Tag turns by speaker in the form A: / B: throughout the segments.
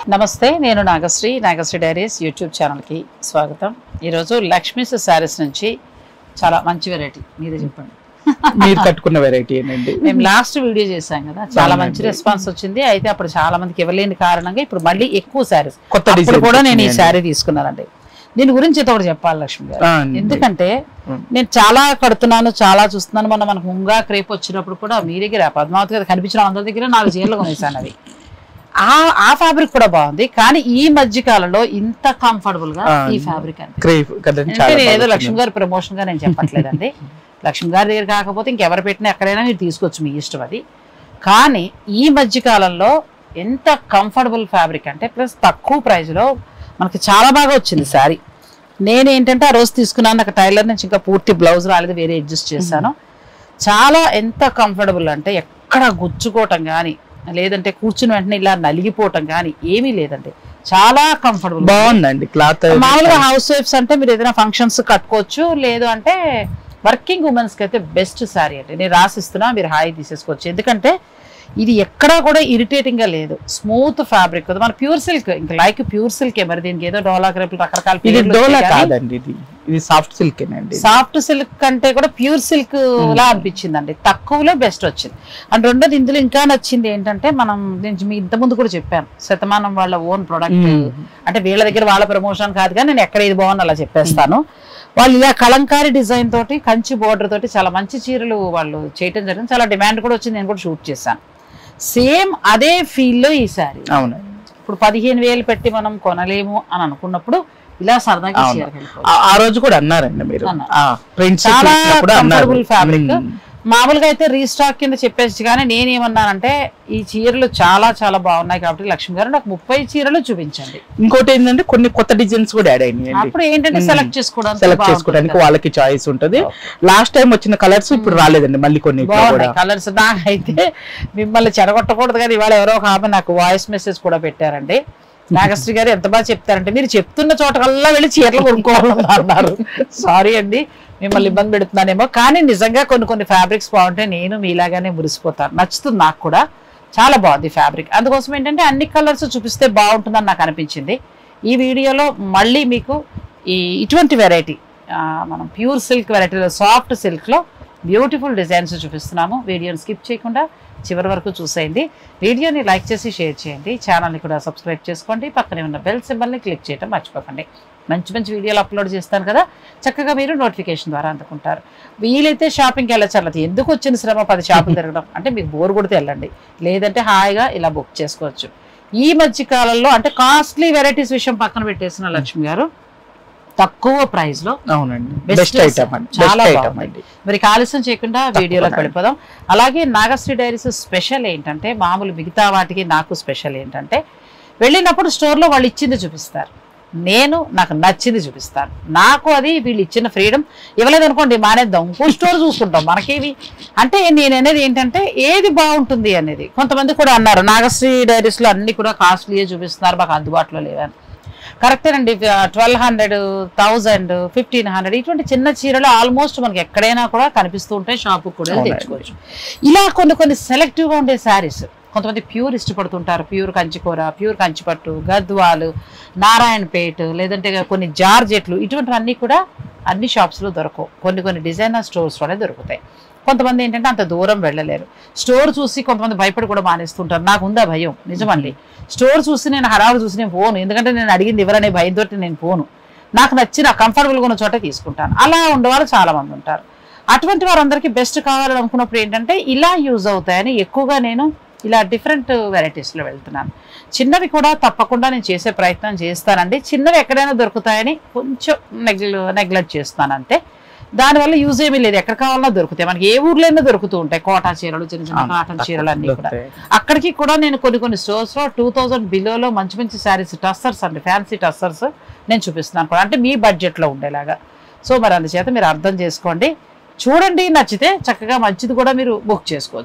A: నమస్తే నేను Nagasri Nagasri diaries YouTube ఛానల్కి స్వాగతం ఈరోజు లక్ష్మీస్ శారీస్ నుంచి చాలా మంచి వెరైటీ మీరే చెప్పండి
B: మీరు కట్టుకున్న వెరైటీ ఏంటండి
A: మేము లాస్ట్ వీడియో చేశాం కదా చాలా మంచి
B: అవునండి.
A: రెస్పాన్స్ వచ్చింది అయితే అప్పుడు చాలా మందికి ఇవ్వలేని కారణంగా ఇప్పుడు మళ్ళీ ఎక్కువ శారీస్
B: కొత్త
A: అప్పుడు
B: డిజైన్
A: కూడా నేను ఈ శారీ తీసుకున్నానండి దీని గురించి అయితే ఒకటి చెప్పాలి లక్ష్మి గారు
B: ఆ, అండి.
A: ఎందుకంటే
B: ఉం.
A: నేను చాలా కడుతున్నాను చాలా చూస్తున్నాను మొన్న మనకు ముంగా క్రేప్ వచ్చినప్పుడు కూడా మీ దగ్గర పద్మావతి గారు కనిపించిన అందరి దగ్గర నాలుగు చీరలు కొనేసాను అవి ఆ ఆ ఫ్యాబ్రిక్ కూడా బాగుంది కానీ ఈ మధ్య కాలంలో ఇంత కంఫర్టబుల్ గా
B: ఆ,
A: ఈ ఫ్యాబ్రిక్ అని
B: క్రేప్ కదండి
A: అంటే
B: చాలా
A: నేను ఏదో
B: బాగా
A: లక్ష్మి గారి ప్రమోషన్ గా నేను చెప్పట్లేదండి లక్ష్మి గారి దగ్గర కాకపోతే ఇంకెవరు పెట్టినా ఎక్కడైనా మీరు తీసుకోవచ్చు మీ ఇష్టం అది కానీ ఈ మధ్య కాలంలో ఎంత కంఫర్టబుల్ ఫ్యాబ్రిక్ అంటే ప్లస్ తక్కువ ప్రైస్ లో మనకి చాలా బాగా వచ్చింది శారీ నేను ఏంటంటే ఆ రోజు తీసుకున్నాను నాకు టైలర్ నుంచి ఇంకా పూర్తి బ్లౌజ్ రాలేదు వేరే అడ్జస్ట్ చేశాను చాలా ఎంత కంఫర్టబుల్ అంటే ఎక్కడ గుచ్చుకోవటం కానీ లేదంటే కూర్చుని వెంటనే ఇలా నలిగిపోవటం కానీ ఏమీ లేదండి చాలా కంఫర్టబుల్
B: బాగుందండి క్లాత్
A: మామూలుగా హౌస్ వైఫ్స్ అంటే మీరు ఏదైనా ఫంక్షన్స్ కట్టుకోవచ్చు లేదు అంటే వర్కింగ్ ఉమెన్స్ కి అయితే బెస్ట్ శారీ అండి నేను రాసిస్తున్నా మీరు హాయి తీసేసుకోవచ్చు ఎందుకంటే ఇది ఎక్కడా కూడా ఇరిటేటింగ్ గా లేదు స్మూత్ ఫ్యాబ్రిక్ మన ప్యూర్ సిల్క్ ఇంకా లైక్ ప్యూర్ సిల్క్ మరి దీనికి ఏదో డోలా క్రేపులు రకరకాల
B: ఇది డోలా కాదండి ఇది ఇది సాఫ్ట్ సిల్క్ అండి
A: సాఫ్ట్ సిల్క్ కంటే కూడా ప్యూర్ సిల్క్ లా అనిపించింది అండి తక్కువలో బెస్ట్ వచ్చింది అండ్ రెండోది ఇందులో ఇంకా నచ్చింది ఏంటంటే మనం నేను మీ ఇంత ముందు కూడా చెప్పాను శతమానం వాళ్ళ ఓన్ ప్రొడక్ట్
B: మ్మ్.
A: అంటే వీళ్ళ దగ్గర వాళ్ళ ప్రమోషన్ కాదు కానీ నేను ఎక్కడ ఇది బాగుంది అలా చెప్పేస్తాను వాళ్ళు ఇలా కలంకారీ డిజైన్ తోటి కంచి బోర్డర్ తోటి చాలా మంచి చీరలు వాళ్ళు చేయటం జరిగింది చాలా డిమాండ్ కూడా వచ్చింది నేను కూడా షూట్ చేశాను సేమ్ అదే ఫీల్ లో ఈ సారీ
B: అవునండి
A: ఇప్పుడు పదిహేను వేలు పెట్టి మనం కొనలేము అని అనుకున్నప్పుడు ఇలా సరదాగా
B: అవును.
A: చీరకి వెళ్ళిపోవచ్చు.
B: ఆ- ఆ రోజు కూడా అన్నారండి మీరు
A: అన్నారు.
B: ఆ ప్రింట్స్
A: చాలా
B: కూడా అన్నారు
A: కంఫర్టబుల్ ఫ్యాబ్రిక్
B: మ్మ్.
A: మామూలుగా అయితే రీస్టాక్ కింద చెప్పేసి కానీ నేనేమన్నానంటే ఈ చీరలు చాలా చాలా బాగున్నాయి కాబట్టి లక్ష్మి గారు నాకు ముప్పై చీరలు చూపించండి
B: ఇంకోటి ఏంటంటే కొన్ని కొత్త డిజైన్స్ కూడా యాడ్ అయినాయండి
A: అప్పుడు ఏంటంటే
B: మ్మ్.
A: సెలెక్ట్ చేసుకోవడానికి
B: సెలెక్ట్
A: బాగుంటుంది
B: చేసుకోవడానికి
A: కదా.
B: వాళ్ళకి చాయిస్ ఉంటది లాస్ట్ టైం వచ్చిన కలర్స్ ఇప్పుడు రాలేదండి మళ్ళీ కొన్ని ఇట్లా కూడా
A: బాగున్నాయి కలర్స్ నాకైతే మిమ్మల్ని చెడగొట్టకూడదు కానీ ఇవాళ ఎవరో ఒక ఆమె నాకు వాయిస్ మెసేజ్ కూడా పెట్టారండి నాగశ్రీ గారు ఎంత బాగా చెప్తారంటే మీరు చెప్తున్న చోటకల్లా వెళ్ళి చీరలు కొనుక్కోవాలని అన్నారు సారీ అండి మిమ్మల్ని ఇబ్బంది పెడుతున్నానేమో కానీ నిజంగా కొన్ని కొన్ని ఫ్యాబ్రిక్స్ బాగుంటాయి నేను మీలాగానే మురిసిపోతాను నచ్చుతుంది నాకు కూడా చాలా బాగుంది ఫ్యాబ్రిక్ అందుకోసం ఏంటంటే అన్ని కలర్స్ చూపిస్తే బాగుంటుందని నాకు అనిపించింది ఈ వీడియోలో మళ్ళీ మీకు ఈ ఇటువంటి వెరైటీ మనం ప్యూర్ సిల్క్ వెరైటీలో సాఫ్ట్ సిల్క్లో బ్యూటిఫుల్ డిజైన్స్ చూపిస్తున్నాము వీడియోని స్కిప్ చేయకుండా చివరి వరకు చూసేయండి వీడియోని లైక్ చేసి షేర్ చేయండి ఛానల్ని కూడా సబ్స్క్రైబ్ చేసుకోండి పక్కనే ఉన్న బెల్ సింబల్ని క్లిక్ చేయడం మర్చిపోకండి మంచి మంచి వీడియోలు అప్లోడ్ చేస్తాను కదా చక్కగా మీరు నోటిఫికేషన్ ద్వారా అందుకుంటారు వీలైతే షాపింగ్కి వెళ్ళచ్చు అట్లా ఎందుకు వచ్చిన శ్రమ పది షాపులు తిరగడం అంటే మీకు బోర్ కొడితే వెళ్ళండి లేదంటే హాయిగా ఇలా బుక్ చేసుకోవచ్చు ఈ మధ్య కాలంలో అంటే కాస్ట్లీ వెరైటీస్ విషయం పక్కన పెట్టేసిన లక్ష్మి గారు తక్కువ ప్రైస్ లో
B: అవునండి
A: Best
B: బెస్ట్
A: చేశారు.
B: ఐటమ్ అండి
A: చాలా
B: బెస్ట్ ఐటమ్
A: బాగుంది.
B: అండి
A: మరి ఆలస్యం చేయకుండా వీడియోలోకి
B: తప్పకుండా.
A: వెళ్ళిపోదాం అలాగే నాగశ్రీ డైరీస్ స్పెషల్ ఏంటంటే మామూలు మిగతా వాటికి నాకు స్పెషల్ ఏంటంటే వెళ్ళినప్పుడు స్టోర్లో వాళ్ళు ఇచ్చింది చూపిస్తారు నేను నాకు నచ్చింది చూపిస్తాను నాకు అది వీళ్ళు ఇచ్చిన ఫ్రీడమ్ ఇవ్వలేదు అనుకోండి మానేద్దాం ఇంకో స్టోర్ చూసుకుంటాం మనకేవి అంటే నేను అనేది ఏంటంటే ఏది బాగుంటుంది అనేది కొంతమంది కూడా అన్నారు నాగశ్రీ డైరీస్లో అన్ని కూడా కాస్ట్లీయే చూపిస్తున్నారు మాకు అందుబాటులో లేవని కరెక్టేనండి twelve hundred thousand fifteen hundred ఇటువంటి చిన్న చీరలు ఆల్మోస్ట్ మనకి ఎక్కడైనా కూడా కనిపిస్తూ ఉంటాయి షాపు కూడా
B: అవునండి.
A: తెచ్చుకోవచ్చు ఇలా కొన్ని కొన్ని సెలెక్టివ్గా ఉండే శారీస్ కొంతమంది ప్యూర్ ఇష్టపడుతుంటారు ప్యూర్ కంచికూర ప్యూర్ కంచిపట్టు గద్వాలు నారాయణపేట్ లేదంటే కొన్ని జార్జెట్లు ఇటువంటివన్నీ కూడా అన్ని షాప్స్లో దొరకవు కొన్ని కొన్ని డిజైనర్ స్టోర్స్లోనే దొరుకుతాయి కొంతమంది ఏంటంటే అంత దూరం వెళ్ళలేరు స్టోర్ చూసి కొంతమంది భయపడి కూడా మానేస్తుంటారు నాకు ఉందా భయం నిజమండి స్టోర్ చూసి నేను హడావుడు చూసి నేను పోను ఎందుకంటే నేను అడిగింది ఎవరనే భయంతో నేను పోను నాకు నచ్చిన కంఫర్టబుల్గా ఉన్న చోట తీసుకుంటాను అలా ఉండేవాళ్ళు చాలా మంది ఉంటారు అటువంటి వారందరికీ బెస్ట్ కావాలని అనుకున్నప్పుడు ఏంటంటే ఇలా యూజ్ అవుతాయని ఎక్కువగా నేను ఇలా డిఫరెంట్ వెరైటీస్లో వెళ్తున్నాను చిన్నవి కూడా తప్పకుండా నేను చేసే ప్రయత్నం చేస్తానండి చిన్నవి ఎక్కడైనా దొరుకుతాయని కొంచెం నెగ్ల నెగ్లెక్ట్ చేస్తున్నాను అంతే దానివల్ల యూజ్ ఏమీ లేదు ఎక్కడ కావాలన్నా దొరుకుతాయి మనకి ఏ ఊర్లో దొరుకుతూ ఉంటాయి కోటా చీరలు చిన్న చిన్న
B: అవును,
A: కాటన్ చీరలు అన్నీ కూడా
B: దొరుకుతాయి.
A: అక్కడికి కూడా నేను కొన్ని కొన్ని స్టోర్స్ లో టూ థౌజండ్ బిలోలో మంచి మంచి శారీస్ టస్సర్స్ అండి ఫ్యాన్సీ టస్సర్స్ నేను చూపిస్తున్నాను కూడా అంటే మీ బడ్జెట్ లో ఉండేలాగా సో మరి అందుచేత మీరు అర్థం చేసుకోండి చూడండి నచ్చితే చక్కగా మంచిది కూడా మీరు బుక్ చేసుకోవచ్చు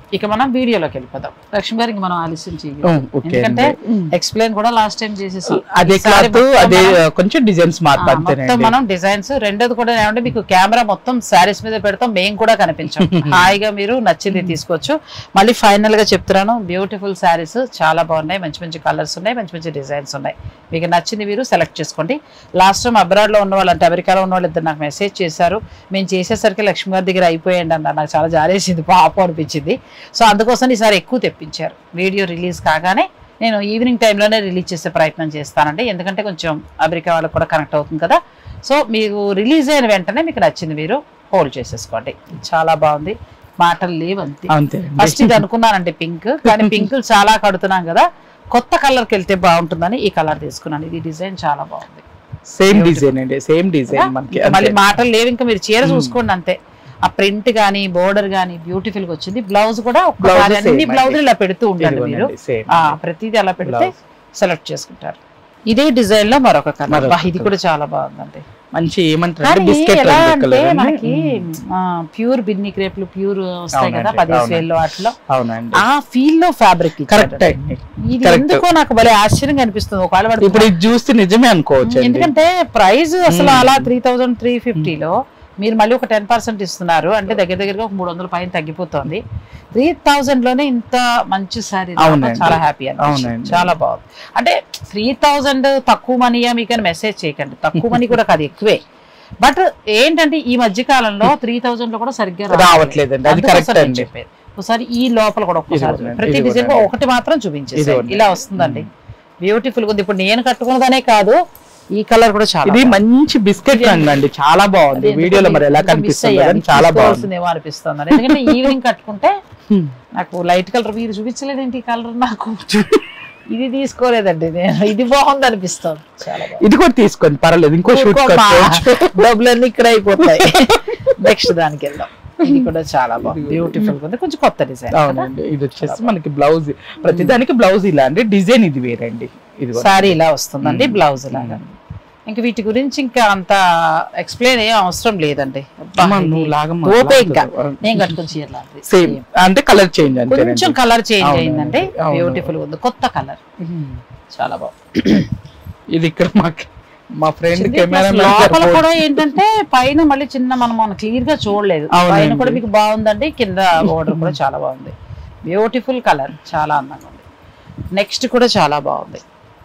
A: ఇక మనం వీడియోలోకి వెళ్ళిపోదాం లక్ష్మి గారికి మనం ఆలస్యం చేయాలి
B: ఉమ్, ఓకే
A: ఎందుకంటే
B: అండి. ఉమ్.
A: ఎక్స్ప్లెయిన్ కూడా లాస్ట్ టైం చేసేసాం
B: అదే
A: ఈసారి
B: క్లాత్
A: మొత్తం
B: అదే
A: మనం-
B: కొంచెం డిజైన్స్
A: ఆ,
B: మార్పు
A: మొత్తం
B: అంతేనండి
A: మనం డిజైన్స్ రెండోది కూడా ఏమంటే మీకు కెమెరా మొత్తం శారీస్ మీద పెడతాం మేము కూడా కనిపించాం హాయిగా మీరు నచ్చింది తీసుకోవచ్చు మళ్ళీ ఫైనల్ గా చెప్తున్నాను బ్యూటిఫుల్ శారీస్ చాలా బాగున్నాయి మంచి మంచి కలర్స్ ఉన్నాయి మంచి మంచి డిజైన్స్ ఉన్నాయి మీకు నచ్చింది మీరు సెలెక్ట్ చేసుకోండి లాస్ట్ టైం అబ్రాడ్ లో ఉన్న వాళ్ళు అంటే అమెరికాలో ఉన్న వాళ్ళు ఇద్దరు నాకు మెసేజ్ చేశారు మేము చేసేసరికి లక్ష్మి గారి దగ్గర అయిపోయండి అన్నారు నాకు చాలా జాలేసింది పాపం అనిపించింది సో అందుకోసం ఈసారి ఎక్కువ తెప్పించారు వీడియో రిలీజ్ కాగానే నేను ఈవినింగ్ టైంలోనే రిలీజ్ చేసే ప్రయత్నం చేస్తానండి ఎందుకంటే కొంచెం అమెరికా వాళ్ళకి కూడా కనెక్ట్ అవుతుంది కదా సో మీకు రిలీజ్ అయిన వెంటనే మీకు నచ్చింది మీరు హోల్డ్ చేసేసుకోండి చాలా బాగుంది మాటలు లేవు అంతే
B: అంతే
A: ఫస్ట్ ఇది అనుకున్నానండి పింక్ కానీ పింక్ చాలా కడుతున్నాం కదా కొత్త కలర్కి వెళ్తే బాగుంటుందని ఈ కలర్ తీసుకున్నాను ఇది డిజైన్ చాలా బాగుంది
B: సేమ్ డిజైన్ అండి సేమ్ డిజైన్ మనకి
A: ఇంకా మళ్ళీ
B: అంతే.
A: మాటలు లేవు ఇంకా మీరు చీర చూసుకోండి అంతే ఆ ప్రింట్ గానీ బోర్డర్ గానీ బ్యూటిఫుల్ గా వచ్చింది బ్లౌజ్ కూడా ఒక్కసారి
B: Blouse
A: అన్ని
B: same
A: బ్లౌజులు
B: అండి.
A: ఇలా పెడుతూ ఉండండి మీరు
B: ఇదిగోనండి, same
A: ఆ
B: అండి.
A: ప్రతిదీ అలా పెడితే
B: Blouse.
A: సెలెక్ట్ చేసుకుంటారు ఇదే డిజైన్ లో మరొక కలర్
B: మరొక
A: ఇది కూడా చాలా బాగుందండి
B: మంచి ఏమంటారు
A: కానీ
B: బిస్కెట్
A: ఎలా
B: రంగు
A: అంటే
B: కలర్
A: మనకి ప్యూర్ బిన్ని క్రేపులు ప్యూర్ వస్తాయి కదా
B: అవునండి,
A: పదేసి
B: అవునండి.
A: వేల్లో వాటిలో
B: అవునండి
A: ఆ ఫీల్ లో ఫ్యాబ్రిక్
B: కరెక్ట్ అండి
A: ఇది
B: correct.
A: ఎందుకో నాకు భలే ఆశ్చర్యంగా అనిపిస్తుంది ఒకవేళ వాడు
B: ఇప్పుడు ఇది చూస్తే నిజమే అనుకోవచ్చు అండి
A: ఎందుకంటే ప్రైస్ అసలు
B: మ్మ్.
A: అలా త్రీ థౌజండ్ త్రీ ఫిఫ్టీలో మీరు మళ్ళీ ఒక టెన్ పర్సెంట్ ఇస్తున్నారు అంటే దగ్గర దగ్గరగా ఒక మూడు వందల పైన తగ్గిపోతుంది త్రీ థౌజండ్ లోనే ఇంత మంచి సారీ
B: అవునండి.
A: చాలా హ్యాపీ అనిపించింది
B: అవునండి.
A: చాలా బాగుంది అంటే త్రీ థౌజండ్ తక్కువ మనీయా మీకు మెసేజ్ చేయకండి తక్కువ మనీ కూడా కాదు ఎక్కువే బట్ ఏంటంటే ఈ మధ్య కాలంలో త్రీ థౌజండ్ లో కూడా సరిగ్గా
B: రావట్లేదండి. అది
A: అందుకోసం
B: correct
A: నేను
B: అండి.
A: చెప్పేది. ఒకసారి ఈ లోపల కూడా ఒక్కసారి
B: ఇదిగోనండి,
A: ప్రతి డిజైన్
B: ఇదిగోనండి.
A: ఒకటి మాత్రం చూపించేసి
B: ఇదిగోనండి.
A: ఇలా వస్తుందండి బ్యూటిఫుల్ ఉంది ఇప్పుడు నేను కట్టుకున్నదనే కాదు ఈ కలర్ కూడా చాలా
B: ఇది మంచి బిస్కెట్ రంగు అండి చాలా బాగుంది
A: అదే
B: వీడియోలో మరి ఎలా
A: ఎందుకంటే miss
B: కనిపిస్తుంది
A: అయ్యాను.
B: కానీ చాలా బాగుంది
A: తీసుకోవాల్సిందేమో అనిపిస్తుంది ఎందుకంటే ఈవినింగ్ కట్టుకుంటే నాకు లైట్ కలర్ మీరు చూపించలేదేంటి ఈ కలర్ నాకు ఇది తీసుకోలేదండి నేను ఇది బాగుంది అనిపిస్తుంది చాలా బాగుంది
B: ఇది కూడా తీసుకోండి పర్వాలేదు ఇంకో షూట్
A: ఊరుకోమ్మా.
B: కట్టుకోవచ్చు
A: డబ్బులన్నీ ఇక్కడ అయిపోతాయి నెక్స్ట్ దానికి వెళ్దాం ఇది కూడా చాలా బాగుంది బ్యూటిఫుల్ ఉంది కొంచెం కొత్త డిజైన్
B: అవునండి ఇది వచ్చేసి మనకి బ్లౌజ్ ప్రతిదానికి బ్లౌజ్ ఇలా అండి డిజైన్ ఇది వేరండి ఇది కూడా.
A: సారీ ఇలా వస్తుందండి బ్లౌజ్ లాగా ఇంకా వీటి గురించి ఇంకా అంత ఎక్స్ప్లెయిన్ ఏం అవసరం లేదండి అబ్బా,
B: అమ్మా,
A: ఇది
B: నువ్వు లాగమ్మా,
A: తోపే ఇంకా
B: లాగదు.
A: నేను కట్టుకుని చీర లాంటిది.
B: సేమ్ అంటే కలర్ చేంజ్ అంతే
A: కొంచెం కలర్ చేంజ్
B: అవునండి,
A: అయిందండి
B: అవును.
A: బ్యూటిఫుల్ ఉంది కొత్త కలర్ చాలా బాగుంది
B: ఇది ఇక్కడ మాకు మా ఫ్రెండ్
A: చిన్న
B: కెమెరా
A: plus లోపల కూడా ఏంటంటే పైన మళ్ళీ చిన్న మనం మనం క్లియర్ గా చూడలేదు
B: అవునండి.
A: పైన కూడా మీకు బాగుందండి కింద బోర్డర్ కూడా చాలా బాగుంది బ్యూటిఫుల్ కలర్ చాలా అందంగా ఉంది నెక్స్ట్ కూడా చాలా బాగుంది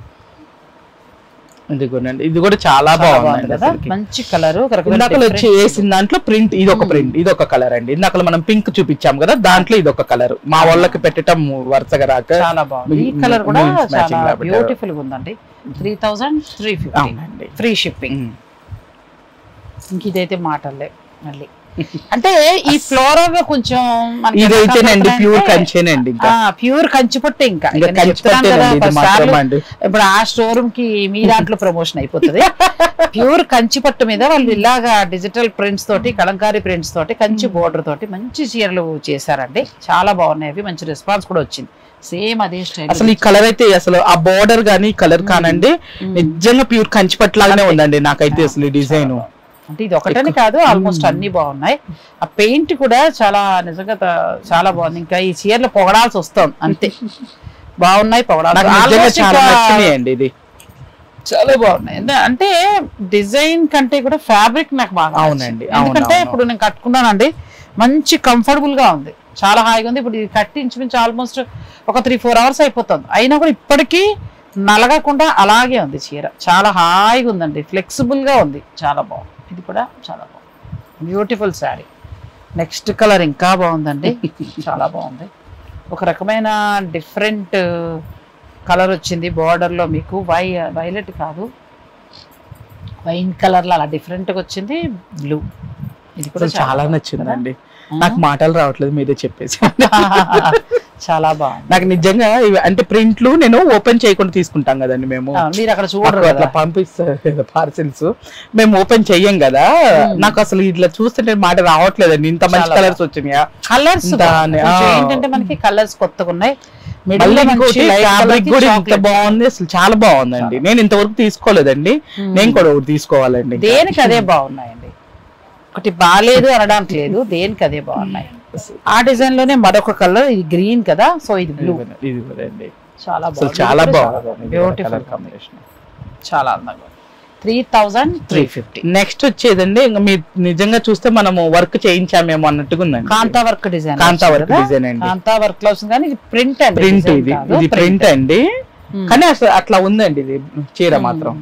B: ఇదిగోనండి ఇది కూడా చాలా
A: చాలా బాగుంది
B: బాగుంది
A: కదా మంచి కలర్
B: ఇందాక వచ్చి వేసిన దాంట్లో ప్రింట్ ఇది ఒక ప్రింట్ ఇది ఒక కలర్ అండి ఇందాక మనం పింక్ చూపించాం కదా దాంట్లో ఇది ఒక కలర్ మా వాళ్ళకి పెట్టడం వరుసగా రాక
A: చాలా బాగుంది ఈ
B: మీ-
A: కలర్ కూడా
B: మీ matching
A: చాలా
B: లా పెట్టారు.
A: బ్యూటిఫుల్ గా ఉందండి త్రీ థౌజండ్ త్రీ ఫిఫ్టీ
B: అవునండి
A: ఫ్రీ షిప్పింగ్
B: ఉమ్.
A: ఇంక ఇదైతే మాటలే మళ్ళీ అంటే ఈ ఫ్లోరల్ కొంచెం మనకి ఎలా
B: ఇదైతేనండి ప్యూర్
A: కనపడుతుందంటే,
B: కంచేనండి ఇంకా
A: ఆ ప్యూర్ కంచి పట్టు ఇంకా
B: ఇంకా
A: ఇక నేను
B: కంచి
A: చెప్తున్నాను కదా,
B: పట్టేనండి ఇది
A: పది
B: మాత్రం
A: సార్లు
B: అండి
A: ఇప్పుడు ఆ షోరూమ్ కి మీ దాంట్లో ప్రమోషన్ అయిపోతుంది ప్యూర్ కంచి పట్టు మీద వాళ్ళు ఇలాగా డిజిటల్ ప్రింట్స్ తోటి కలంకారీ ప్రింట్స్ తోటి కంచి బోర్డర్ తోటి మంచి చీరలు చేశారండి చాలా బాగున్నాయి అవి మంచి రెస్పాన్స్ కూడా వచ్చింది సేమ్ అదే స్టైల్
B: అసలు ఈ కలర్ అయితే అసలు ఆ బోర్డర్ గానీ కలర్ కానండి నిజంగా ప్యూర్ కంచి పట్టులాగానే ఉందండి నాకైతే అసలు ఈ డిజైన్
A: అంటే ఇది ఒకటని కాదు ఆల్మోస్ట్ అన్ని బాగున్నాయి ఆ పెయింట్ కూడా చాలా నిజంగా త- చాలా బాగుంది ఇంకా ఈ చీరలు పొగడాల్సి వస్తుంది అంతే బాగున్నాయి పొగడాల్సి
B: నాకు నిజంగా
A: Almost
B: చాలా
A: ఇంకా
B: నచ్చినాయి అండి ఇది
A: చాలా బాగున్నాయి ఎందు- అంటే డిజైన్ కంటే కూడా ఫ్యాబ్రిక్ నాకు బాగా
B: అవునండి,
A: నచ్చింది.
B: అవును,
A: ఎందుకంటే
B: అవును.
A: ఇప్పుడు నేను కట్టుకున్నానండి మంచి కంఫర్టబుల్ గా ఉంది చాలా హాయిగా ఉంది ఇప్పుడు ఇది కట్టి ఇంచుమించు ఆల్మోస్ట్ ఒక త్రీ ఫోర్ అవర్స్ అయిపోతుంది అయినా కూడా ఇప్పటికీ నలగకుండా అలాగే ఉంది చీర చాలా హాయిగా ఉందండి ఫ్లెక్సిబుల్ గా ఉంది చాలా బాగుంది ఇది కూడా చాలా బాగుంది బ్యూటిఫుల్ శారీ నెక్స్ట్ కలర్ ఇంకా బాగుందండి చాలా బాగుంది ఒక రకమైన డిఫరెంట్ కలర్ వచ్చింది border లో మీకు వై వైలెట్ కాదు వైన్ కలర్ లో అలా డిఫరెంట్ గా వచ్చింది బ్లూ ఇది కూడా
B: అసలు చాలా
A: బాగుంది
B: నచ్చిందండి
A: కదా?
B: నాకు మాటలు రావట్లేదు మీరే చెప్పేసి
A: చాలా బాగుంది
B: నాకు నిజంగా ఇవి అంటే ప్రింట్లు నేను ఓపెన్ చేయకుండా తీసుకుంటాం కదండి మేము
A: ఆ, మీరు అక్కడ చూడరు
B: మాకు అట్లా
A: కదా
B: పంపిస్తారు కదా పార్సిల్స్ మేము ఓపెన్ చెయ్యం కదా నాకు అసలు ఇట్లా చూస్తుంటే మాట రావట్లేదండి ఇంత మంచి
A: చాలా
B: కలర్స్ వచ్చినాయా
A: కలర్స్
B: దాని- ఆ.
A: ఏంటంటే మనకి కలర్స్ కొత్తగా ఉన్నాయి Middle
B: మళ్ళీ
A: లో
B: ఇంకోటి
A: మంచి light colour
B: ఫ్యాబ్రిక్
A: కి
B: కూడా ఇంత
A: chocolate.
B: బాగుంది అసలు చాలా బాగుందండి నేను ఇంతవరకు తీసుకోలేదండి నేను కూడా ఒకటి తీసుకోవాలండి
A: దేనికి అదే బాగున్నాయండి ఒకటి బాగాలేదు అనడానికి లేదు దేనికి అదే బాగున్నాయి ఆ డిజైన్ లోనే మరొక కలర్ ఇది గ్రీన్ కదా సో ఇది బ్లూ
B: ఇది కూడా అండి
A: చాలా
B: అసలు
A: బాగుంది
B: చాలా
A: ఇది కూడా
B: బాగుంది
A: బ్యూటిఫుల్
B: కలర్ కాంబినేషన్
A: చాలా అందంగా three thousand three fifty
B: next వచ్చేదండి ఇంకా మీరు నిజంగా చూస్తే మనము వర్క్ చేయించామేమో అన్నట్టుగా ఉందండి
A: Kantha work design
B: Kantha work design అండి
A: కాంతా వర్క్ లో వస్తుంది కానీ ఇది ప్రింట్ అండి
B: ప్రింట్
A: design
B: ఇది
A: కాదు,
B: ఇది
A: print.
B: ప్రింట్ అండి
A: Hmm.
B: కానీ అసలు అట్లా ఉందండి ఇది చీర మాత్రం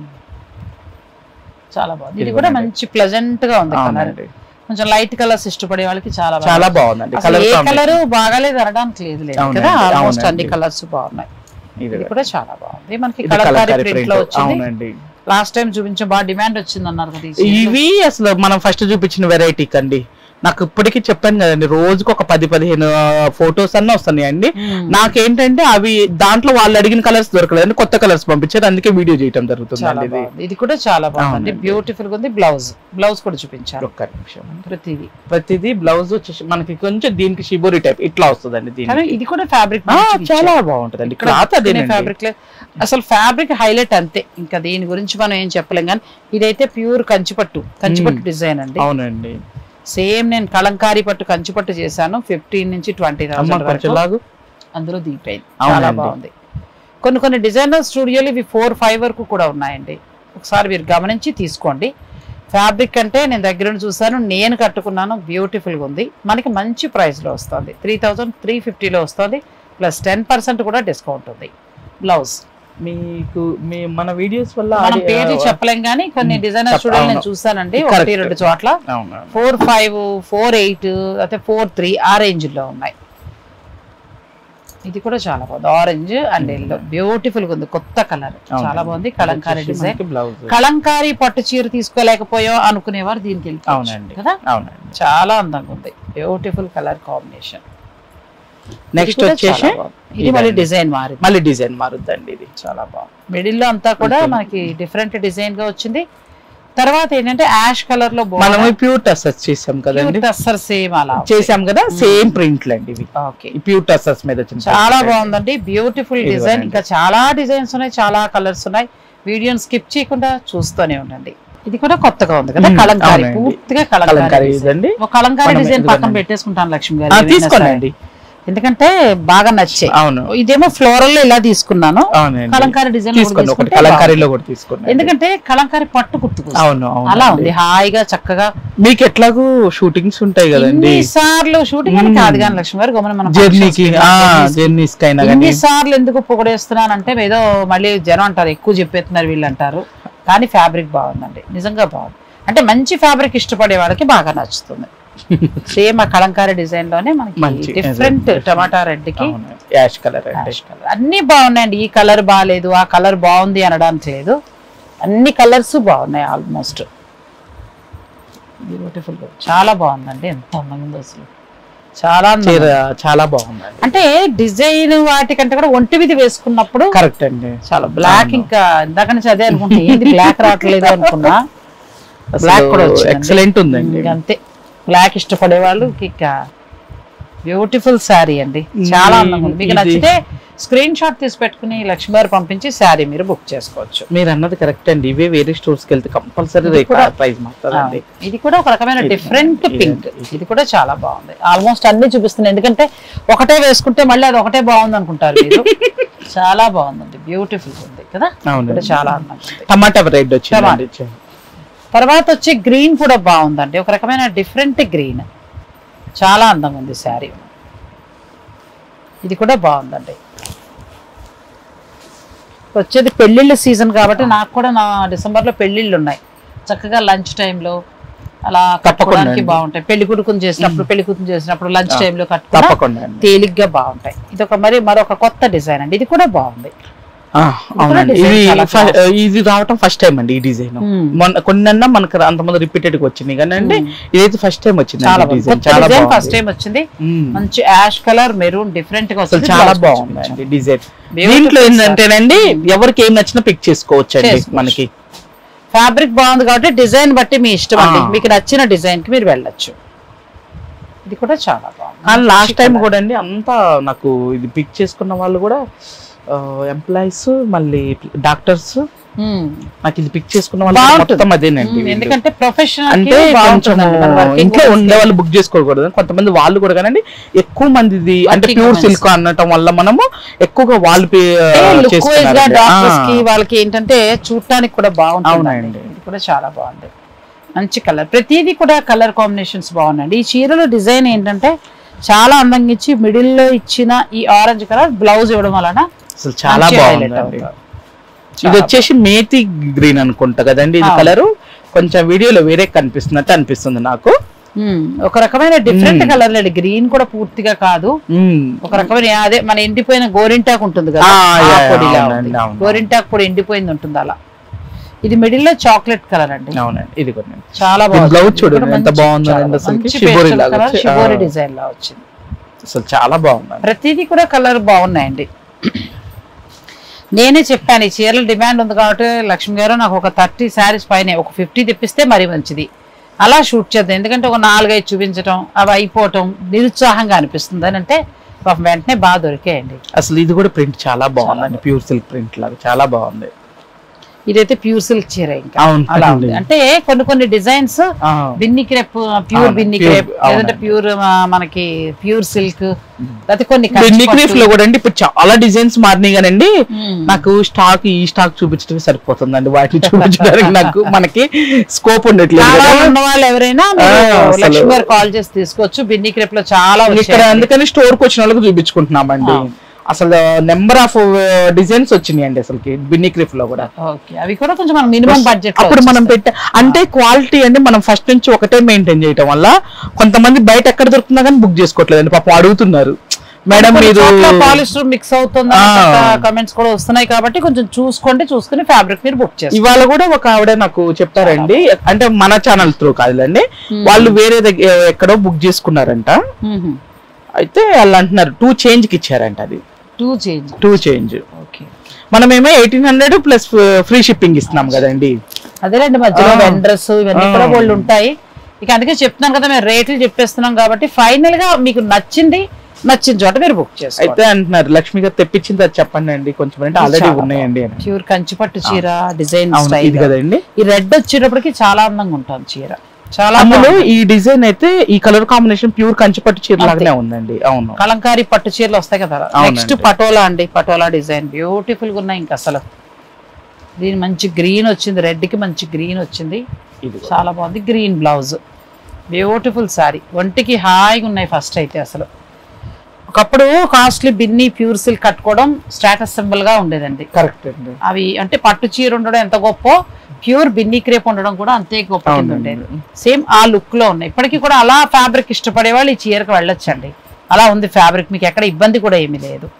A: చాలా బాగుంది ఇది
B: ఇది
A: కూడా
B: బాగుంది.
A: మంచి ప్లెజెంట్ గా ఉంది కలర్
B: అవునండి
A: కొంచెం లైట్ కలర్స్ ఇష్టపడే వాళ్ళకి చాలా బాగా
B: చాలా బాగుందండి
A: అసలు
B: కలర్
A: ఏ కలర్ బాగాలేదు అనడానికి లేదు లేదు
B: అవునండి,
A: కదా ఆల్మోస్ట్
B: అవునండి.
A: అన్ని కలర్స్ బాగున్నాయి
B: ఇది
A: ఇది కూడా చాలా బాగుంది మనకి
B: ఇది
A: కలంకారీ
B: కలంకారీ
A: ప్రింట్
B: ప్రింట్
A: లో వచ్చింది
B: అవునండి
A: లాస్ట్ టైం చూపించే బాగా డిమాండ్ వచ్చింది అన్నారు కదా ఈ చీరలో.
B: ఇవి అసలు మనం ఫస్ట్ చూపించిన వెరైటీ కండి నాకు ఇప్పటికీ చెప్పాను కదండి రోజుకు ఒక పది పదిహేను ఫొటోస్ అన్న వస్తున్నాయండి
A: మ్మ్.
B: నాకేంటంటే అవి దాంట్లో వాళ్ళు అడిగిన కలర్స్ దొరకలేదండి కొత్త కలర్స్ పంపించారు అందుకే వీడియో చేయటం
A: చాలా
B: జరుగుతుందండి ఇది
A: బాగుంది ఇది కూడా చాలా బాగుంది
B: అవునండి.
A: బ్యూటిఫుల్ గా ఉంది బ్లౌజ్ బ్లౌజ్ కూడా చూపించారు
B: ఒక్క నిమిషం
A: ప్రతిదీ
B: ప్రతిదీ బ్లౌజ్ వచ్చేసి మనకి కొంచెం దీనికి షిబోరి టైప్ ఇట్లా వస్తుందండి
A: కానీ
B: దీనికి
A: ఇది కూడా ఫ్యాబ్రిక్
B: ఆ, చాలా బాగుంటదండి క్లాత్ అదేనండి
A: ఫ్యాబ్రిక్ అసలు ఫ్యాబ్రిక్ హైలైట్ అంతే ఇంకా దీని గురించి మనం ఏం చెప్పలేం కానీ ఇదైతే ప్యూర్ కంచిపట్టు కంచిపట్టు డిజైన్ అండి
B: అవునండి
A: సేమ్ నేను కలంకారీ పట్టు కంచిపట్టు చేశాను ఫిఫ్టీన్ నుంచి ట్వంటీ
B: అమ్మ
A: థౌసండ్
B: కొంచెం
A: వరకు
B: లాగు
A: అందులో దీపైంది చాలా
B: అవునండి.
A: బాగుంది కొన్ని కొన్ని డిజైనర్ స్టూడియోలు ఇవి ఫోర్ ఫైవ్ వరకు కూడా ఉన్నాయండి ఒకసారి మీరు గమనించి తీసుకోండి ఫ్యాబ్రిక్ అంటే నేను దగ్గర నుండి చూసాను నేను కట్టుకున్నాను బ్యూటిఫుల్గా ఉంది మనకి మంచి ప్రైస్లో వస్తుంది త్రీ థౌజండ్ త్రీ ఫిఫ్టీలో వస్తుంది ప్లస్ టెన్ పర్సెంట్ కూడా డిస్కౌంట్ ఉంది బ్లౌజ్
B: మీకు మీ మన వీడియోస్ వల్ల
A: మనం
B: ఆడి-
A: పేర్లు చెప్పలేం కానీ కొన్ని
B: మ్మ్.
A: డిజైనర్
B: చెప్ప-
A: స్టూడియోలు నేను
B: అవును.
A: చూసానండి
B: Correct.
A: ఒకటి రెండు చోట్ల
B: అవును
A: ఫోర్ ఫైవ్ ఫోర్ ఎయిట్ అయితే ఫోర్ త్రీ ఆ రేంజ్ లో ఉన్నాయి ఇది కూడా చాలా బాగుంది ఆరెంజ్ అండ్ ఎల్లో బ్యూటిఫుల్ గా ఉంది కొత్త కలర్ చాలా బాగుంది కలంకారీ డిజైన్
B: బ్లౌజ్
A: కలంకారీ పట్టు చీర తీసుకోలేకపోయా అనుకునేవారు దీనికి వెళ్ళిపోవచ్చు
B: అవునండి
A: కదా
B: అవునండి
A: చాలా అందంగా ఉంది బ్యూటిఫుల్ కలర్ కాంబినేషన్
B: నెక్స్ట్ వచ్చేసి
A: ఇది మళ్ళీ
B: ఇదండి.
A: డిజైన్ మారింది
B: మళ్ళీ డిజైన్ మారుద్దండి ఇది
A: చాలా బాగుంది మిడిల్ లో అంతా కూడా
B: ఉంటుంది.
A: మనకి డిఫరెంట్ డిజైన్ గా వచ్చింది తర్వాత ఏంటంటే యాష్ కలర్ లో
B: మనం ప్యూర్ టసర్స్ చేసాం కదండి
A: టస్సర్ సేమ్ అలా
B: చేసాం కదా సేమ్ ప్రింట్లు అండి ఇవి
A: ఓకే
B: ప్యూర్ టసర్స్ మీద వచ్చిన
A: చాలా
B: print.
A: బాగుందండి బ్యూటిఫుల్
B: ఇది
A: డిజైన్
B: ఇవ్వండి.
A: ఇంకా చాలా డిజైన్స్ ఉన్నాయి చాలా కలర్స్ ఉన్నాయి వీడియోని స్కిప్ చేయకుండా చూస్తూనే ఉండండి ఇది కూడా కొత్తగా ఉంది కదా
B: మ్మ్,
A: కలంకారీ
B: అవునండి.
A: పూర్తిగా
B: కలంకారీ
A: కలంకారీ design.
B: ఇదండి
A: ఒక కలంకారీ
B: మనం
A: డిజైన్ పక్కన
B: ఇదిగోనండి.
A: పెట్టేసుకుంటాను లక్ష్మి
B: ఆ,
A: గారు ఏదైనా
B: తీసుకోండి
A: సరే. ఎందుకంటే బాగా నచ్చాయి
B: అవును
A: ఇదేమో ఫ్లోరల్ లో ఇలా తీసుకున్నాను
B: అవునండి
A: కలంకారీ డిజైన్
B: తీసుకోండి ఒకటి కలంకారీలో కూడా తీసుకోండి
A: ఎందుకంటే కలంకారీ పట్టు గుర్తుకు
B: అవును అవును
A: అలా ఉంది హాయిగా చక్కగా
B: మీకు ఎట్లాగూ షూటింగ్స్ ఉంటాయి కదండి
A: ఇన్ని సార్లు షూటింగ్ అని
B: మ్మ్.
A: కాదు కానీ లక్ష్మి గారు గమనం మనం
B: జర్నీకి
A: functions కి, journeys కి.
B: జర్నీస్ కైనా
A: ఇన్ని
B: కానీ
A: సార్లు ఎందుకు పొగడేస్తున్నానంటే ఏదో మళ్ళీ జనం అంటారు ఎక్కువ చెప్పేస్తున్నారు వీళ్ళు అంటారు కానీ ఫ్యాబ్రిక్ బాగుందండి నిజంగా బాగుంది అంటే మంచి ఫ్యాబ్రిక్ ఇష్టపడే వాళ్ళకి బాగా నచ్చుతుంది సేమ్ ఆ కలంకారీ డిజైన్ లోనే మనకి
B: మంచి,
A: డిఫరెంట్
B: different.
A: టమాటా రెడ్ కి
B: అవును యాష్ కలర్ అండి
A: యాష్ కలర్ అన్ని బాగున్నాయండి ఈ కలర్ బాగాలేదు ఆ కలర్ బాగుంది అనడానికి లేదు అన్ని కలర్స్ బాగున్నాయి ఆల్మోస్ట్ బ్యూటిఫుల్ చాలా బాగుందండి ఎంత అందంగా ఉందో అసలు చాలా అందంగా
B: చీర
A: ఉంది.
B: చాలా బాగుందండి
A: అంటే డిజైన్ వాటికంటే కూడా ఒంటి మీద వేసుకున్నప్పుడు
B: కరెక్ట్ అండి
A: చాలా బ్లాక్ ఇంకా ఇందాక నుంచి అదే అనుకుంటా ఏంది బ్లాక్ రావట్లేదు అనుకున్నా బ్లాక్ కూడా వచ్చిందండి.
B: ఎక్సలెంట్ ఉందండి
A: ఇంక అంతే బ్లాక్ ఇష్టపడే వాళ్ళు ఇక బ్యూటిఫుల్ శారీ అండి చాలా
B: ఈ-
A: అందంగా ఉంది మీకు
B: ఇది-
A: నచ్చితే స్క్రీన్ షాట్ తీసి పెట్టుకుని లక్ష్మి గారు పంపించి శారీ మీరు బుక్ చేసుకోవచ్చు
B: మీరు అన్నది కరెక్ట్ అండి ఇవే వేరే స్టోర్స్ కి వెళ్తే కంపల్సరీ
A: ఇది కూడా-
B: ప్రైస్ మారుతుందండి
A: ఇది కూడా ఒక రకమైన
B: ఇది-
A: డిఫరెంట్
B: ఇది-
A: పింక్
B: ఇది-
A: ఇది కూడా చాలా బాగుంది ఆల్మోస్ట్ అన్ని చూపిస్తున్నాయి ఎందుకంటే ఒకటే వేసుకుంటే మళ్ళీ అది ఒకటే బాగుంది అనుకుంటారు మీరు చాలా బాగుందండి బ్యూటిఫుల్ ఉంది కదా
B: అవునండి.
A: కూడా చాలా అందంగా ఉంది
B: టమాటా రెడ్ వచ్చిందండి
A: తర్వాత వచ్చి గ్రీన్ కూడా బాగుందండి ఒక రకమైన డిఫరెంట్ గ్రీన్ చాలా అందంగా ఉంది శారీ ఇది కూడా బాగుందండి వచ్చేది పెళ్ళిళ్ళ సీజన్ కాబట్టి నాకు కూడా నా డిసెంబర్లో పెళ్ళిళ్ళు ఉన్నాయి చక్కగా లంచ్ టైంలో అలా కట్టుకోవడానికి
B: అండి.
A: బాగుంటాయి పెళ్లి కొడుకుని చేసినప్పుడు పెళ్లి కూతురు చేసినప్పుడు లంచ్
B: ఆ,
A: టైంలో కట్టుకున్నా
B: తప్పకుండా అండి
A: తేలిగ్గా బాగుంటాయి ఇది ఒక మరి మరొక కొత్త డిజైన్ అండి ఇది కూడా బాగుంది
B: ఆ, అవునండి
A: design
B: ఇది
A: చాలా
B: ఫ- ఇది రావటం ఫస్ట్ టైం అండి ఈ డిజైన్
A: Hmm.
B: మొన్న కొన్నన్నా మనకు అంతమంది రిపీటెడ్ గా వచ్చింది కానీ అండి ఇదైతే ఫస్ట్ టైం వచ్చింది
A: చాలా
B: డిజైన్ చాలా
A: డిజైన్
B: బాగుంది
A: ఫస్ట్ టైం వచ్చింది
B: Hmm.
A: మంచి యాష్ కలర్ మెరూన్ డిఫరెంట్ గా
B: అసలు
A: వచ్చింది
B: చాలా
A: Blouse
B: బాగుంది
A: చూపించాను.
B: అండి డిజైన్
A: Beautiful
B: దీంట్లో
A: stuff.
B: ఏంటంటేనండి ఎవరికి ఏం నచ్చినా పిక్ చేసుకోవచ్చు అండి
A: చేసుకోవచ్చు.
B: మనకి
A: ఫ్యాబ్రిక్ బాగుంది కాబట్టి డిజైన్ బట్టి మీ ఇష్టం అండి
B: ఆ.
A: మీకు నచ్చిన డిజైన్ కి మీరు వెళ్ళొచ్చు ఇది కూడా చాలా బాగుంది
B: కానీ లాస్ట్
A: మంచి
B: టైం
A: colour.
B: కూడా అండి అంతా నాకు ఇది పిక్ చేసుకున్న వాళ్ళు కూడా ఎంప్లాయీస్ మళ్ళీ డాక్టర్స్
A: ఉమ్.
B: నాకు ఇది పిక్ చేసుకున్న వాళ్ళు
A: బాగుంటుంది.
B: మొత్తం అదేనండి
A: ఉమ్,
B: వీళ్ళు.
A: ఎందుకంటే ప్రొఫెషనల్
B: అంటే కొంచెం ఇంట్లో ఉండే వాళ్ళు బుక్ చేసుకోకూడదు కొంతమంది వాళ్ళు కూడా కానీ ఎక్కువ మందిది అంటే
A: Working
B: ప్యూర్
A: women's.
B: సిల్క్ అనటం వల్ల మనము ఎక్కువగా వాళ్ళు pay,
A: లుక్ వైజ్ గా
B: చేస్తున్నారండి.
A: డాక్టర్స్ కి
B: ఆ,
A: వాళ్ళకి ఏంటంటే చూడటానికి కూడా బాగుంటుంది
B: అవునండి.
A: ఇది కూడా చాలా బాగుంది మంచి కలర్ ప్రతిదీ కూడా కలర్ కాంబినేషన్స్ బాగున్నాయండి ఈ చీరలో డిజైన్ ఏంటంటే చాలా అందంగా ఇచ్చి మిడిల్ లో ఇచ్చిన ఈ ఆరెంజ్ కలర్ బ్లౌజ్ ఇవ్వడం వలన
B: అసలు చాలా
A: మంచి highlight
B: బాగుందండి
A: అవుతారు.
B: ఇది వచ్చేసి మేతి గ్రీన్ అనుకుంటా కదండి ఇది
A: అవును.
B: కలర్ కొంచెం వీడియోలో వేరే కనిపిస్తున్నట్టు అనిపిస్తుంది నాకు
A: ఉమ్, ఒక రకమైన డిఫరెంట్
B: ఉమ్.
A: కలర్ లేండి గ్రీన్ కూడా పూర్తిగా కాదు
B: మ్మ్.
A: ఒక రకమైన అదే మన ఎండిపోయిన గోరింటాకు ఉంటుంది కదా
B: ఆ,
A: ఆ
B: యా, యా,
A: పొడిలా
B: అవునండి,
A: ఉంది.
B: అవును.
A: గోరింటాకు పొడి ఎండిపోయింది ఉంటుంది అలా ఇది మిడిల్ లో చాక్లెట్ కలర్ అండి
B: అవునండి ఇది కూడా
A: చాలా
B: దీని
A: బాగుంది
B: blouse
A: ఇది
B: చూడండి
A: కూడా
B: ఎంత
A: మంచి-
B: బాగుందో
A: చాలా
B: అండి అసలుకి.
A: మంచి
B: షిబోరి
A: pastel
B: లాగా
A: colour,
B: వచ్చి-
A: షిబోరి
B: ఆ.
A: డిజైన్ లా వచ్చింది
B: అసలు చాలా బాగుందండి
A: ప్రతిదీ కూడా కలర్ బాగున్నాయండి నేనే చెప్పాను ఈ చీరల డిమాండ్ ఉంది కాబట్టి లక్ష్మి గారు నాకు ఒక థర్టీ శారీస్ పైన ఒక ఫిఫ్టీ తెప్పిస్తే మరీ మంచిది అలా షూట్ చేద్దాం ఎందుకంటే ఒక నాలుగైదు చూపించడం అవి అయిపోవటం నిరుత్సాహంగా అనిపిస్తుంది అని అంటే పాపం వెంటనే బాగా దొరికాయండి
B: అసలు ఇది కూడా ప్రింట్ చాలా బాగుందండి ప్యూర్ సిల్క్ ప్రింట్ లాగా చాలా బాగుంది
A: ఇదైతే ప్యూర్ సిల్క్ చీర ఇంకా
B: అవును
A: అలా
B: అండి.
A: ఉంది అంటే కొన్ని కొన్ని డిజైన్స్
B: ఆ,
A: బిన్ని క్రేప్ ప్యూర్
B: అవును,
A: బిన్ని
B: pure,
A: క్రేప్ లేదంటే
B: అవునండి.
A: ప్యూర్ మనకి ప్యూర్ సిల్క్ లేకపోతే కొన్ని
B: బిన్ని
A: కంచి
B: క్రీఫ్ లో కూడా అండి ఇప్పుడు చాలా డిజైన్స్ మారినాయి కానండి
A: మ్మ్.
B: నాకు స్టాక్ ఈ స్టాక్ చూపించడమే సరిపోతుందండి వాటిని చూపించడానికి నాకు మనకి స్కోప్ ఉండట్లేదు
A: చాలా
B: కదా.
A: ఉన్న వాళ్ళు ఎవరైనా మీరు
B: ఆ, అసలు-
A: లక్ష్మి గారు కాల్ చేసి తీసుకోవచ్చు బిన్ని క్రేప్ లో చాలా
B: ఇక్కడ
A: వచ్చాయి
B: అందుకని స్టోర్ కి వచ్చిన వాళ్ళకి చూపించుకుంటున్నామండి
A: ఆ.
B: అసలు నెంబర్ ఆఫ్ డిజైన్స్ వచ్చినాయండి అసలుకి బిన్ని క్రిఫ్ లో కూడా
A: ఓకే అవి కూడా కొంచెం మన మినిమం బడ్జెట్
B: అప్పుడు మనం పెట్టే అంటే క్వాలిటీ అండి మనం ఫస్ట్ నుంచి ఒకటే మెయింటైన్ చేయటం వల్ల కొంతమంది బయట ఎక్కడ దొరుకుతున్నా కానీ బుక్ చేసుకోవట్లేదండి పాపం అడుగుతున్నారు మేడం మీరు
A: పాలిస్టర్ మిక్స్ అవుతుంది
B: ఆ.
A: కమెంట్స్ కూడా వస్తున్నాయి కాబట్టి కొంచెం చూసుకోండి చూసుకుని ఫ్యాబ్రిక్ మీరు బుక్ చేసుకోండి
B: ఇవాళ కూడా ఒక ఆవిడ నాకు చెప్పారండి అంటే మన ఛానల్ త్రూ కాదులేండి వాళ్ళు వేరే దగ్గర ఎక్కడో బుక్ చేసుకున్నారంట అయితే వాళ్ళు అంటున్నారు టూ చేంజ్ కి ఇచ్చారంట అది
A: two change
B: two change
A: okay
B: మనమేమో eighteen hundred plus free shipping ఇస్తున్నాం కదండి
A: అదేలేండి మధ్యలో
B: ఆ.
A: వెండర్స్ ఇవన్నీ
B: ఆ.
A: కూడా వాళ్ళు ఉంటాయి ఇక అందుకే చెప్తున్నాం కదా మేము రేట్లు చెప్పేస్తున్నాం కాబట్టి ఫైనల్ గా మీకు నచ్చింది నచ్చిన చోట మీరు బుక్ చేసుకోండి
B: అయితే అంటున్నారు లక్ష్మి గారు తెప్పించింది అది చెప్పండి అండి కొంచెం అంటే ఆల్రెడీ
A: చాలా
B: ఉన్నాయండి అని
A: ప్యూర్ కంచిపట్టు చీర డిజైన్
B: అవును
A: స్టైల్
B: ఇది కదండి
A: ఈ రెడ్ వచ్చేటప్పటికి చాలా అందంగా ఉంటుంది చీర చాలా
B: అందులో
A: బాగుంది.
B: ఈ డిజైన్ అయితే ఈ కలర్ కాంబినేషన్ ప్యూర్ కంచిపట్టు చీర లాగానే ఉందండి అవును
A: కలంకారీ పట్టు చీరలు వస్తాయి కదా
B: అవునండి.
A: నెక్స్ట్ పటోలా అండి పటోలా డిజైన్ బ్యూటిఫుల్ గా ఉన్నాయి ఇంకా అసలు దీని మంచి గ్రీన్ వచ్చింది రెడ్ కి మంచి గ్రీన్ వచ్చింది
B: ఇది కూడా.
A: చాలా బాగుంది గ్రీన్ బ్లౌజ్ బ్యూటిఫుల్ సారీ ఒంటికి హాయిగా ఉన్నాయి ఫస్ట్ అయితే అసలు ఒకప్పుడు కాస్ట్లీ బిన్ని ప్యూర్ సిల్క్ కట్టుకోవడం స్టేటస్ సింబల్ గా ఉండేదండి
B: కరెక్ట్ అండి
A: అవి అంటే పట్టు చీర ఉండడం ఎంత గొప్ప ప్యూర్ బిన్ని క్రేప్ ఉండడం కూడా అంతే గొప్ప కింద
B: అవునండి.
A: ఉండేది సేమ్ ఆ లుక్ లో ఉన్నాయి ఇప్పటికీ కూడా అలా ఫ్యాబ్రిక్ ఇష్టపడే వాళ్ళు ఈ చీరకు వెళ్ళొచ్చండి అలా ఉంది ఫ్యాబ్రిక్ మీకు ఎక్కడ ఇబ్బంది కూడా ఏమీ లేదు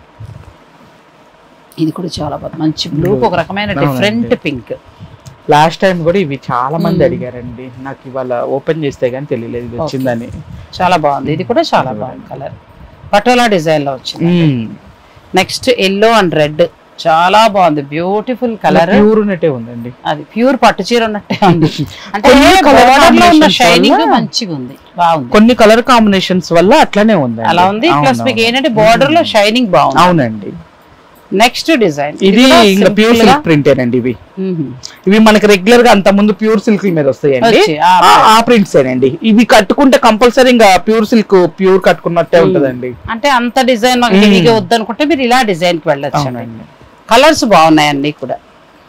A: ఇది కూడా చాలా బాగుంది మంచి బ్లూ ఒక రకమైన
B: అవునండి.
A: డిఫరెంట్ పింక్
B: లాస్ట్ టైం కూడా ఇవి చాలా మంది అడిగారండి నాకు ఇవాళ ఓపెన్ చేస్తే గానీ తెలియలేదు ఇది వచ్చిందని
A: చాలా బాగుంది ఇది కూడా చాలా బాగుంది కలర్ పటోలా డిజైన్ లో వచ్చింది నెక్స్ట్ ఎల్లో అండ్ రెడ్ చాలా బాగుంది బ్యూటిఫుల్ కలర్
B: ప్యూర్ ఉన్నట్టే ఉందండి
A: అది ప్యూర్ పట్టు చీర ఉన్నట్టే ఉంది అంటే
B: కొన్ని colour
A: border లో ఉన్న
B: combinations
A: షైనింగ్
B: వల్ల-
A: మంచిగా ఉంది బాగుంది
B: కొన్ని కలర్ కాంబినేషన్స్ వల్ల అట్లానే ఉంది
A: అలా ఉంది ప్లస్ మీకు ఏంటంటే బార్డర్ లో షైనింగ్ బాగుంది
B: అవునండి
A: నెక్స్ట్ డిజైన్
B: ఇది ఇంకా ప్యూర్ సిల్క్ ప్రింటేనండి ఇవి ఇవి మనకి రెగ్యులర్ గా అంత ముందు ప్యూర్ సిల్క్ మీద వస్తాయండి
A: వచ్చి, ఆ
B: ఆ- ఆ ప్రింట్స్ ఏనండి ఇవి కట్టుకుంటే కంపల్సరీ ఇంకా ప్యూర్ సిల్క్ ప్యూర్ కట్టుకున్నట్టే ఉంటదండి
A: అంటే అంత డిజైన్ మాకు
B: మ్మ్.
A: హెవీగా వద్దనుకుంటే మీరు ఇలా డిజైన్ కి వెళ్ళొచ్చు
B: అవునండి
A: కలర్స్ బాగున్నాయి అన్ని కూడా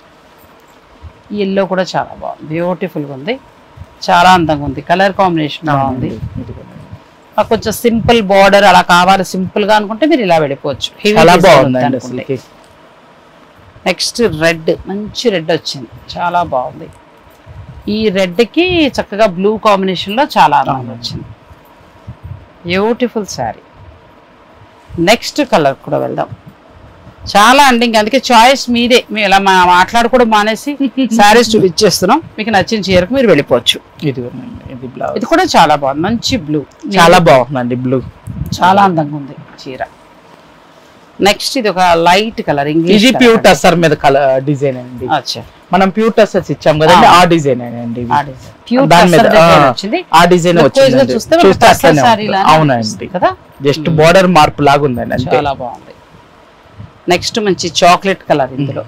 A: ఈ ఎల్లో కూడా చాలా బాగుంది బ్యూటిఫుల్ గా ఉంది చాలా అందంగా ఉంది కలర్ కాంబినేషన్ బాగుంది
B: ఇది కూడా.
A: మాకు కొంచెం సింపుల్ బార్డర్ అలా కావాలి సింపుల్ గా అనుకుంటే మీరు ఇలా వెళ్ళిపోవచ్చు Heavy
B: చాలా
A: design
B: బాగుందండి
A: వద్దనుకుంటే.
B: అసలుకి
A: నెక్స్ట్ రెడ్ మంచి రెడ్ వచ్చింది చాలా బాగుంది ఈ రెడ్ కి చక్కగా బ్లూ కాంబినేషన్ లో చాలా అందంగా వచ్చింది బ్యూటిఫుల్ శారీ నెక్స్ట్ కలర్ కూడా వెళ్దాం చాలా అండి ఇంక అందుకే చాయిస్ మీదే మేము ఇలా మా మాట్లాడుకోవడం మానేసి శారీస్ చూపించేస్తున్నాం మీకు నచ్చిన చీరకు మీరు వెళ్ళిపోవచ్చు
B: ఇది కూడానండి. ఇది బ్లౌజ్
A: ఇది కూడా చాలా బాగుంది మంచి బ్లూ
B: చాలా బాగుందండి బ్లూ
A: చాలా అందంగా ఉంది చీర నెక్స్ట్ ఇది ఒక లైట్ కలర్ ఇంగ్లీష్
B: ఇది ప్యూర్ టస్సర్ మీద కలర్ డిజైన్ అండి
A: అచ్చా
B: మనం ప్యూర్ టస్సర్స్ ఇచ్చాం కదండి ఆ డిజైన్ అండి ఇవి.
A: ఆ design. Pure
B: దాని మీద
A: tussar design
B: ఆ,
A: వచ్చింది.
B: ఆ డిజైన్
A: Look wise గా
B: వచ్చింది
A: చూస్తే మనకు
B: చూస్తే
A: tussar
B: అట్లనే
A: saree
B: ఉంటుంది.
A: లానే
B: అవునండి
A: అనిపిస్తుంది కదా
B: జస్ట్ బోర్డర్ మార్పు లాగా ఉందండి అంతే
A: చాలా బాగుంది నెక్స్ట్ మంచి చాక్లెట్ కలర్ ఇందులో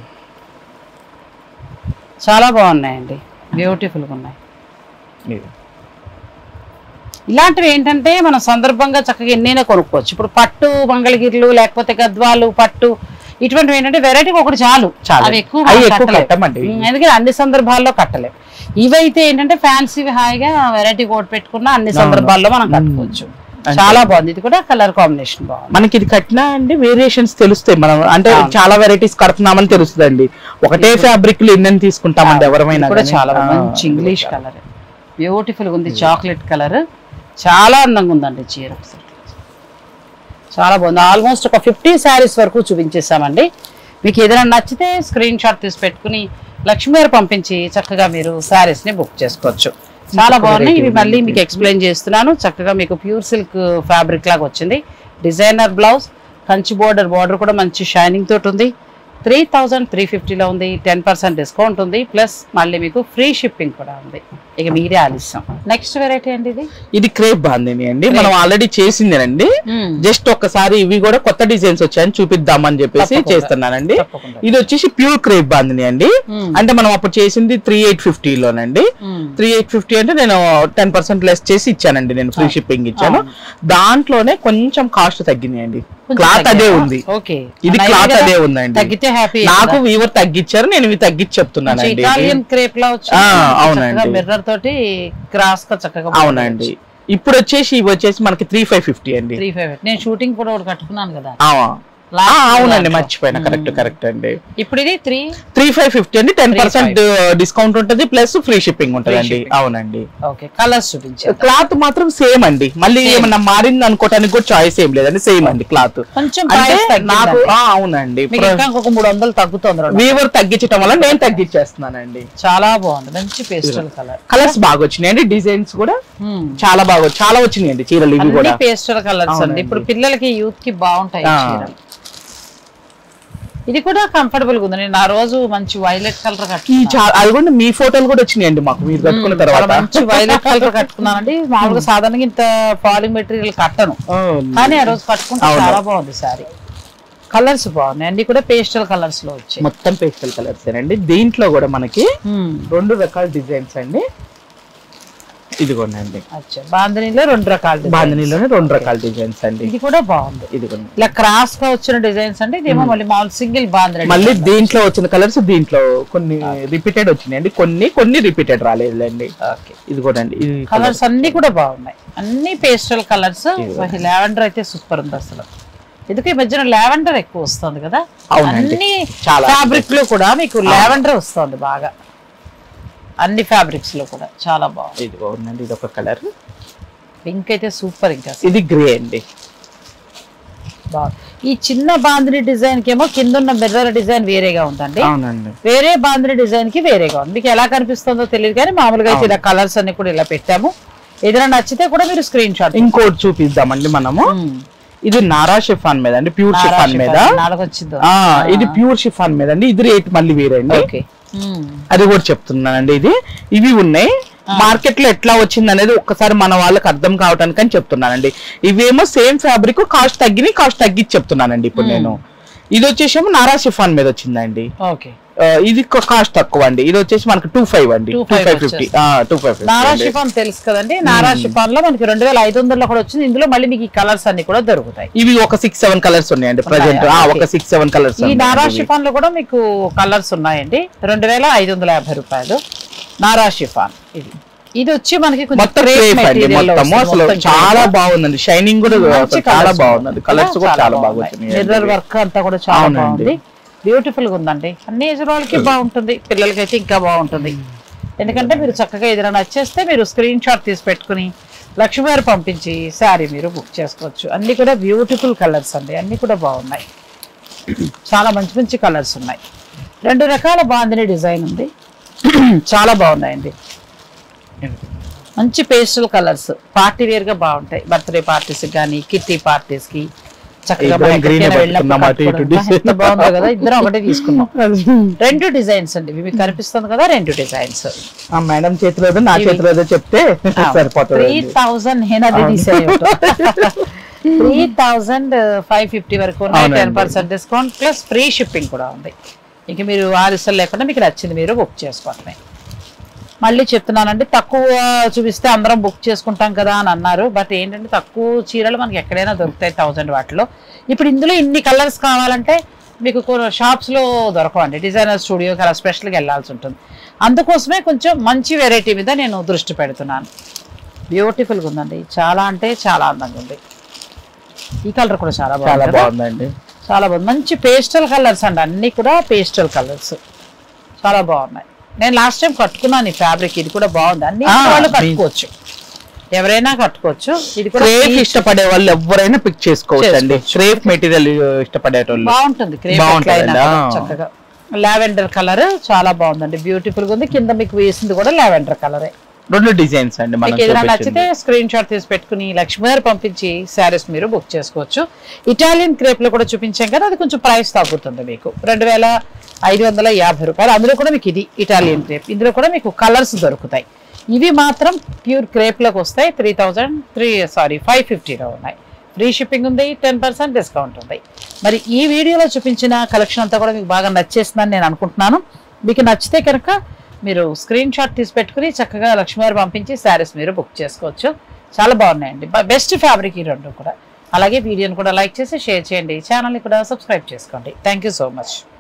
A: చాలా బాగున్నాయండి బ్యూటిఫుల్గా ఉన్నాయి
B: ఇది.
A: ఇలాంటివి ఏంటంటే మనం సందర్భంగా చక్కగా ఎన్నైనా కొనుక్కోవచ్చు ఇప్పుడు పట్టు మంగళగిరిలు లేకపోతే గద్వాలు పట్టు ఇటువంటివి ఏంటంటే వెరైటీ ఒకటి చాలు
B: చాలు.
A: అవి ఎక్కువ
B: అవి
A: మనం
B: ఎక్కువ
A: కట్టలేం.
B: కట్టమండి.
A: ఉమ్, ఎందుకంటే అన్ని సందర్భాల్లో కట్టలేం ఇవైతే ఏంటంటే ఫ్యాన్సీ హాయిగా వెరైటీ కోట్ పెట్టుకున్న అన్ని
B: అవును.
A: సందర్భాల్లో మనం
B: ఉమ్.
A: కట్టుకోవచ్చు
B: అంతే.
A: చాలా బాగుంది ఇది కూడా కలర్ కాంబినేషన్ బాగుంది
B: మనకి ఇది కట్టినా అండి వేరియేషన్స్ తెలుస్తాయి మనం అంటే
A: అవును.
B: చాలా వెరైటీస్ కడుతున్నామని తెలుస్తుంది అండి ఒకటే ఫ్యాబ్రిక్ లో ఎన్ని తీసుకుంటామండి ఎవరమైనా
A: ఇది కూడా
B: కానీ.
A: చాలా బాగుంది.
B: ఆ,
A: మంచి ఇంగ్లీష్ కలర్ బ్యూటిఫుల్ గా ఉంది చాక్లెట్ కలర్ చాలా అందంగా ఉందండి చీర ఒకసారి. చాలా బాగుంది ఆల్మోస్ట్ ఒక ఫిఫ్టీ శారీస్ వరకు చూపించేసామండి మీకు ఏదైనా నచ్చితే స్క్రీన్ షాట్ తీసి పెట్టుకుని లక్ష్మీ గారు పంపించి చక్కగా మీరు శారీస్ ని బుక్ చేసుకోవచ్చు చాలా బాగున్నాయి ఇవి మళ్ళీ మీకు ఎక్స్ప్లెయిన్ చేస్తున్నాను చక్కగా మీకు ప్యూర్ సిల్క్ ఫ్యాబ్రిక్ లాగా వచ్చింది designer blouse Kanchi border border కూడా మంచి షైనింగ్ తోటి ఉంది త్రీ థౌజండ్ త్రీ ఫిఫ్టీలో ఉంది టెన్ పర్సెంట్ డిస్కౌంట్ ఉంది ప్లస్ మళ్ళీ మీకు ఫ్రీ షిప్పింగ్ కూడా ఉంది ఇక మీరే ఆలస్యం నెక్స్ట్ వెరైటీ అండి ఇది
B: ఇది క్రేప్ బాందిని అండి మనం ఆల్రెడీ చేసిందేనండి జస్ట్ ఒక్కసారి ఇవి కూడా కొత్త డిజైన్స్ వచ్చాయని చూపిద్దామని చెప్పేసి
A: తప్పకుండా.
B: చేస్తున్నానండి
A: తప్పకుండా.
B: ఇది వచ్చేసి ప్యూర్ క్రేప్ బాందిని అండి
A: మ్మ్.
B: అంటే మనం అప్పుడు చేసింది త్రీ ఎయిట్ ఫిఫ్టీలోనండి
A: మ్మ్.
B: త్రీ ఎయిట్ ఫిఫ్టీ అంటే నేను టెన్ పర్సెంట్ లెస్ చేసి ఇచ్చానండి నేను ఫ్రీ షిప్పింగ్ ఇచ్చాను దాంట్లోనే కొంచెం కాస్ట్ తగ్గింది అండి
A: కొంచెం
B: క్లాత్ అదే
A: తగ్గాయా?
B: ఉంది
A: ఓకే
B: ఇది
A: నైస్
B: క్లాత్
A: కదా?
B: అదే ఉందండి
A: తగ్గితే హ్యాపీ
B: నాకు వీవర్ తగ్గించారు నేను ఇవి తగ్గించి చెప్తున్నానండి ఇది.
A: ఇటాలియన్ క్రేప్ లా వచ్చి
B: ఆ, అవునండి.
A: మిర్రర్ తోటి క్రాస్ గా చక్కగా
B: అవునండి ఇప్పుడు వచ్చేసి ఇవి వచ్చేసి మనకి త్రీ ఫైవ్ ఫిఫ్టీ అండి
A: త్రీ ఫైవ్ నేను షూటింగ్ కూడా ఒకటి కట్టుకున్నాను కదా
B: ఆ,
A: Last
B: ఆ, అవునండి
A: దాంట్లో.
B: మర్చిపోయినా కరెక్ట్ కరెక్ట్ అండి
A: ఇప్పుడు ఇది త్రీ
B: త్రీ ఫైవ్ ఫిఫ్టీ అండి టెన్ పర్సెంట్ డిస్కౌంట్ ఉంటుంది ప్లస్ ఫ్రీ షిప్పింగ్ ఉంటుందండి
A: shipping.
B: అవునండి
A: ఓకే కలర్స్ చూపించారు
B: క్లాత్ మాత్రం సేమ్ అండి మళ్ళీ ఏమన్నా మారింది అనుకోవటానికి కూడా చాయిస్ ఏం లేదండి సేమ్ అండి క్లాత్
A: కొంచెం
B: అంటే
A: price తగ్గిందండి.
B: నాకు ఆ, అవునండి
A: మీకు ఇంకా ఇంకొక మూడు వందలు తగ్గుతుంది రెండు.
B: వీవర్ తగ్గించడం వల్ల నేను తగ్గించేస్తున్నానండి
A: చాలా బాగుంది మంచి పేస్టల్ కలర్
B: కలర్స్ బాగా వచ్చినాయండి డిజైన్స్ కూడా చాలా బాగా వచ్చి- చాలా వచ్చినాయండి చీరలు ఇవి
A: అన్ని
B: కూడా
A: పేస్టల్ కలర్స్ అండి
B: అవునండి.
A: ఇప్పుడు పిల్లలకి యూత్ కి బాగుంటాయి ఈ
B: ఆ.
A: చీరలు. ఇది కూడా కంఫర్టబుల్ గా ఉంది నేను ఆ రోజు మంచి వైలెట్ కలర్
B: ఈ
A: కట్టుకున్నాను
B: చా- అది కూడా మీ ఫోటోలు కూడా వచ్చినాయండి మాకు మీరు కట్టుకున్న
A: చాలా
B: తర్వాత
A: మంచి వైలెట్ కలర్ కట్టుకున్నానండి మామూలుగా సాధారణంగా ఇంత పాలింగ్ మెటీరియల్ కట్టను
B: అవును.
A: కానీ ఆ రోజు కట్టుకుంటే
B: అవును.
A: చాలా బాగుంది సారీ కలర్స్ బాగున్నాయి అన్ని కూడా పేస్టల్ కలర్స్ లో వచ్చాయి
B: మొత్తం పేస్టల్ కలర్స్ అండి దీంట్లో కూడా మనకి
A: హ్మ్.
B: రెండు రకాల డిజైన్స్ అండి ఇదిగోండి
A: అచ్చా బాంధనీలో రెండు రకాల designs.
B: బాంధనీలోనే రెండు రకాల డిజైన్స్ అండి
A: ఇది కూడా బాగుంది
B: ఇదిగోండి
A: ఇలా క్రాస్ గా వచ్చిన డిజైన్స్ అంటే ఇదేమో మళ్ళీ మామూలు సింగిల్ బాంధనీ
B: మళ్ళీ దీంట్లో వచ్చిన కలర్స్ దీంట్లో కొన్ని రిపీటెడ్ వచ్చినాయండి కొన్ని కొన్ని రిపీటెడ్ రాలేదులేండి
A: ఓకే
B: ఇది కూడా అండి ఇది
A: కలర్స్ అన్ని కూడా బాగున్నాయి అన్ని పేస్టల్ కలర్స్ లావెండర్ అయితే సూపర్ ఉంది అసలు ఎందుకు ఈ మధ్యన లావెండర్ ఎక్కువ వస్తుంది కదా
B: అవునండి.
A: అన్ని
B: చాలా.
A: ఫ్యాబ్రిక్ లో కూడా మీకు లావెండర్ వస్తుంది బాగా అన్ని ఫ్యాబ్రిక్స్ లో కూడా చాలా బాగుంది
B: ఇది ఉందండి ఇది ఒక కలర్
A: పింక్ అయితే సూపర్ ఇంకా అసలు.
B: ఇది గ్రే అండి
A: బాగుంది ఈ చిన్న బాందిని డిజైన్ కి ఏమో కింద ఉన్న మిర్రర్ డిజైన్ వేరేగా ఉందండి
B: అవునండి
A: వేరే బాందిని డిజైన్ కి వేరేగా ఉంది మీకు ఎలా కనిపిస్తుందో తెలియదు కానీ మామూలుగా అయితే ఇలా కలర్స్ అన్ని కూడా ఇలా పెట్టాము ఏదైనా నచ్చితే కూడా మీరు స్క్రీన్ షాట్
B: ఇంకోటి చూపిద్దామండి మనము ఇది నారా షిఫాన్ మీద అండి ప్యూర్ షిఫాన్ మీద
A: నాలుగు వచ్చిందో
B: ఆ ఇది ప్యూర్ షిఫాన్ మీద అండి ఇది రేట్ మళ్ళీ వేరే అండి
A: ఓకే
B: అది కూడా చెప్తున్నానండి ఇది ఇవి ఉన్నాయి మార్కెట్ లో ఎట్లా వచ్చింది అనేది ఒక్కసారి మన వాళ్ళకి అర్థం కావటానికి అని చెప్తున్నానండి ఇవేమో సేమ్ ఫ్యాబ్రిక్ కాస్ట్ తగ్గిని కాస్ట్ తగ్గించి చెప్తున్నానండి ఇప్పుడు నేను ఇది వచ్చేసేమో నారా షిఫాన్ మీద వచ్చిందండి
A: ఓకే
B: ఆ, ఇది కాస్ట్ తక్కువ అండి ఇది వచ్చేసి మనకి టూ ఫైవ్ అండి two
A: 25
B: five fifty two five
A: నారా
B: ఫిఫ్టీ
A: షిఫాన్ తెలుసు కదండి నారా షిఫాన్ లో మనకి రెండు వేల ఐదు వందల్లో కూడా వచ్చింది ఇందులో మళ్ళీ మీకు ఈ కలర్స్ అన్ని కూడా దొరుకుతాయి
B: ఇవి ఒక సిక్స్ సెవెన్ కలర్స్ ఉన్నాయండి ప్రజెంట్
A: ఉన్నాయా?
B: ఒక సిక్స్ సెవెన్ కలర్స్
A: ఈ నారా షిఫాన్ లో కూడా మీకు కలర్స్ ఉన్నాయండి రెండు వేల ఐదు వందల యాభై రూపాయలు నారా షిఫాన్ ఇది ఇది వచ్చి మనకి కొంచెం
B: మొత్తం
A: crepe
B: క్రేప్ అండి
A: material లో
B: మొత్తము
A: వస్తుంది.
B: అసలు
A: మొత్తం
B: చాలా
A: crepe.
B: బాగుందండి షైనింగ్ కూడా
A: మంచి
B: అసలు చాలా
A: colours
B: బాగుందండి కలర్స్ కూడా చాలా బాగా వచ్చినాయి
A: మిర్రర్ వర్క్ అంతా కూడా చాలా
B: అవునండి.
A: బాగుంది బ్యూటిఫుల్ గా ఉందండి అన్ని ఏజ్ వాళ్ళకి బాగుంటుంది పిల్లలకి అయితే ఇంకా బాగుంటుంది ఎందుకంటే మీరు చక్కగా ఏదైనా నచ్చేస్తే మీరు స్క్రీన్ షాట్ తీసి పెట్టుకుని లక్ష్మి గారు పంపించి శారీ మీరు బుక్ చేసుకోవచ్చు అన్ని కూడా బ్యూటిఫుల్ కలర్స్ అండి అన్ని కూడా బాగున్నాయి చాలా మంచి మంచి కలర్స్ ఉన్నాయి రెండు రకాల బాందిని డిజైన్ ఉంది చాలా బాగున్నాయండి మంచి పేస్టల్ కలర్స్ పార్టీ వేర్ గా బాగుంటాయి బర్త్డే పార్టీస్ కానీ కిట్టి పార్టీస్ కి చక్కగా
B: ఇద్దరం
A: మనం
B: green
A: ఎక్కడికైనా
B: పట్టుకున్నాం,
A: వెళ్ళినప్పుడు
B: అటు ఇటు
A: కట్టుకోవడానికి ఎంత బాగుందో కదా ఇద్దరం ఒకటే తీసుకున్నాం రెండు డిజైన్స్ అండి ఇవి మీకు కనిపిస్తుంది కదా రెండు డిజైన్స్
B: ఆ మేడం చేతిలో ఏదో, నా చేతిలో ఏదో చెప్తే
A: త్రీ
B: సరిపోతుంది
A: థౌజండ్ నేను అది తీసాను త్రీ థౌజండ్ ఫైవ్ ఫిఫ్టీ వరకు ఉన్నాయి
B: అవునండి.
A: Ten percent discount plus free shipping కూడా ఉంది ఇంక మీరు ఆలస్యం లేకుండా మీకు నచ్చింది మీరు బుక్ చేసుకోవటమే మళ్ళీ చెప్తున్నానండి తక్కువ చూపిస్తే అందరం బుక్ చేసుకుంటాం కదా అని అన్నారు బట్ ఏంటంటే తక్కువ చీరలు మనకి ఎక్కడైనా దొరుకుతాయి థౌజండ్ వాటిలో ఇప్పుడు ఇందులో ఇన్ని కలర్స్ కావాలంటే మీకు షాప్స్లో దొరకవండి డిజైనర్ స్టూడియో అలా స్పెషల్గా వెళ్ళాల్సి ఉంటుంది అందుకోసమే కొంచెం మంచి వెరైటీ మీద నేను దృష్టి పెడుతున్నాను బ్యూటిఫుల్గా ఉందండి చాలా అంటే చాలా అందంగా ఉంది ఈ కలర్ కూడా చాలా
B: చాలా
A: బాగుంది కదా?
B: బాగుందండి
A: చాలా బాగుంది మంచి పేస్టల్ కలర్స్ అండి అన్ని కూడా పేస్టల్ కలర్స్ చాలా బాగున్నాయి నేను లాస్ట్ టైం కట్టుకున్నాను ఈ ఫ్యాబ్రిక్ ఇది కూడా బాగుంది అన్ని
B: ఆ,
A: వాళ్ళు
B: మీ-
A: కట్టుకోవచ్చు ఎవరైనా కట్టుకోవచ్చు ఇది కూడా
B: క్రేప్
A: peach
B: ఇష్టపడే వాళ్ళు ఎవరైనా పిక్ చేసుకోవచ్చు అండి క్రేప్ మెటీరియల్ ఇష్టపడేటోళ్ళు
A: బాగుంటుంది క్రేప్
B: బాగుంటుందండి,
A: ఎట్లయినా కూడా
B: ఆ.
A: చక్కగా లావెండర్ కలర్ చాలా బాగుందండి బ్యూటిఫుల్ గా ఉంది కింద మీకు వేసింది కూడా లావెండర్ కలరే
B: రెండు డిజైన్స్ అండి మనం
A: మీకు ఏదైనా
B: చూపించింది.
A: నచ్చితే స్క్రీన్ షాట్ తీసి పెట్టుకుని లక్ష్మి గారు పంపించి శారీస్ మీరు బుక్ చేసుకోవచ్చు ఇటాలియన్ క్రేప్ లో కూడా చూపించాం కదా అది కొంచెం ప్రైస్ తగ్గుతుంది మీకు రెండు వేల ఐదు వందల యాభై రూపాయలు అందులో కూడా మీకు ఇది ఇటాలియన్ క్రేప్ ఇందులో కూడా మీకు కలర్స్ దొరుకుతాయి ఇవి మాత్రం ప్యూర్ క్రేప్ లోకి వస్తాయి three thousand three sorry five ఫిఫ్టీలో ఉన్నాయి ఫ్రీ షిప్పింగ్ ఉంది టెన్ పర్సెంట్ డిస్కౌంట్ ఉంది మరి ఈ వీడియోలో చూపించిన కలెక్షన్ అంతా కూడా మీకు బాగా నచ్చేస్తుందని నేను అనుకుంటున్నాను మీకు నచ్చితే కనుక మీరు స్క్రీన్ షాట్ తీసి పెట్టుకుని చక్కగా లక్ష్మీ గారు పంపించి శారీస్ మీరు బుక్ చేసుకోవచ్చు చాలా బాగున్నాయండి బెస్ట్ ఫ్యాబ్రిక్ ఈ రెండు కూడా అలాగే వీడియోని కూడా లైక్ చేసి షేర్ చేయండి ఛానల్ని కూడా సబ్స్క్రైబ్ చేసుకోండి థ్యాంక్ యూ సో మచ్